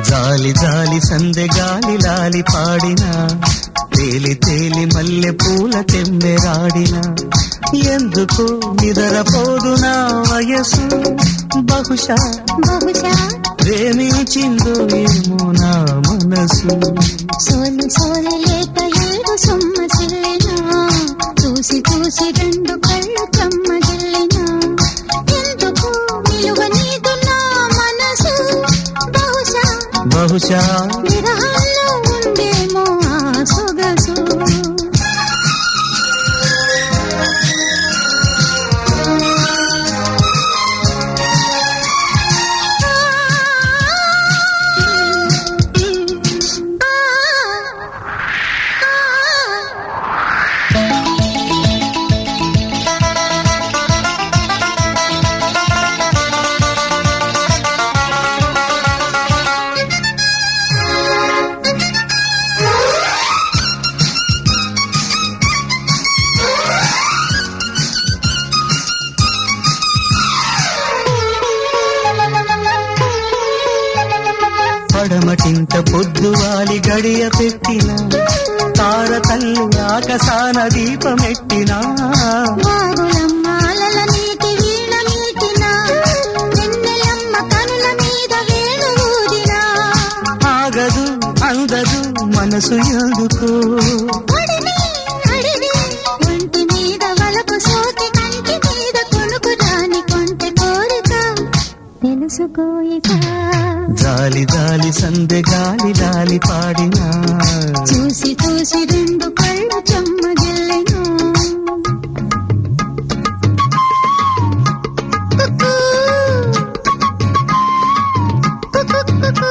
జాలి జాలి సందె గాలి లాలి పాడిన తేలి తేలి మల్లె పూల తెమ్మెరాడిన ఎందుకు నిదరపోదు నా వయసు బహుశా బహుశా ప్రేమించిందో ఏమో నా మనసు సోలు సోలు లేక ఏడు సొమ్మ చెల్లినా చూసి చూసి రెండు కళ్ళు కమ్మ జిల్లినా ఎందుకు నిలువ నీదు నా మనసు బహుశా బహుశా విరహాల్లో ఉందేమో ఆ సొగసు పడమటింట పొద్దువాలి గడియ పెట్టిన తార తల్లి ఆకసాన దీపమెట్టినా వాగులమ్మ అలల నీటి వీణ మీటినా వెన్నెలమ్మ కనుల మీద వేణు ఊదినా ఆగదు అందదు మనసు ఎందుకు అడివి అడివి ఒంటి మీద వలపు సోకి కంటి మీద కొనుకు రాని కొంటె కోరిక తెలుసుకోయిక జాలి జాలి సందె గాలి లాలి పాడినా చూసి చూసి రెండు కళ్ళు చెమ్మగిల్లినా కుక్కూ. కుక్కు కుక్కూ.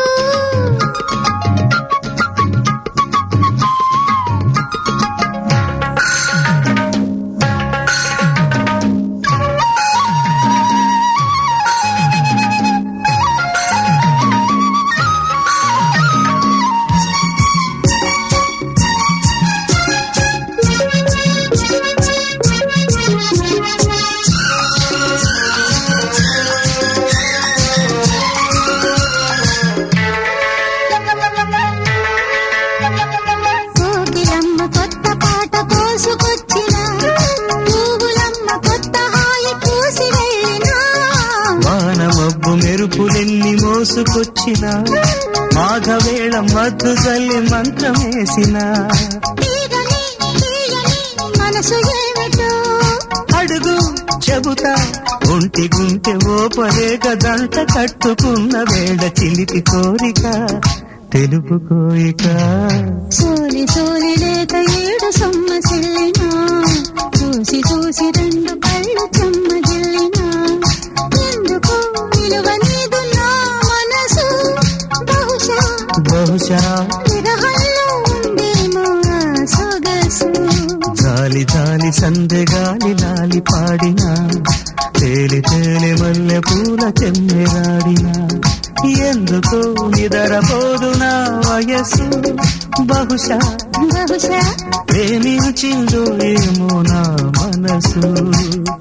కోకిలమ్మ కొత్త పాట కోసుకొచ్చిన పువ్వులమ్మ కొత్త హాయి పూసి వెళ్ళినా వాన మబ్బు మెరుపులెన్ని మోసుకొచ్చిన మాఘవేళ మద్దు జల్లి మంత్రమేసిన తీరని తీయని మనసు ఏమిటో అడుగు చెబుతా ఒంటి గుంటె ఓపలేక దంట కట్టుకున్న వేళ చిలిపి కోరిక తెలుపు కోరిక సోలి సోలి లేక ఏడు సొమ్మ చెల్లినా చూసి చూసి రెండు కళ్ళు చెమ్మగిల్లినా ఎందుకు నిలువ నీదు నా మనసు బహుశా బహుశా విరహంలో ఉందేమో ఆ సొగసు జాలి జాలి సందె గాలి లాలి పాడినా తేలి తేలి మల్లె పూల చెమ్మెరాడినా ఎందుకు నిదరపోదు నా వయసు బహుశా బహుశా ప్రేమించిందో ఏమో నా మనసు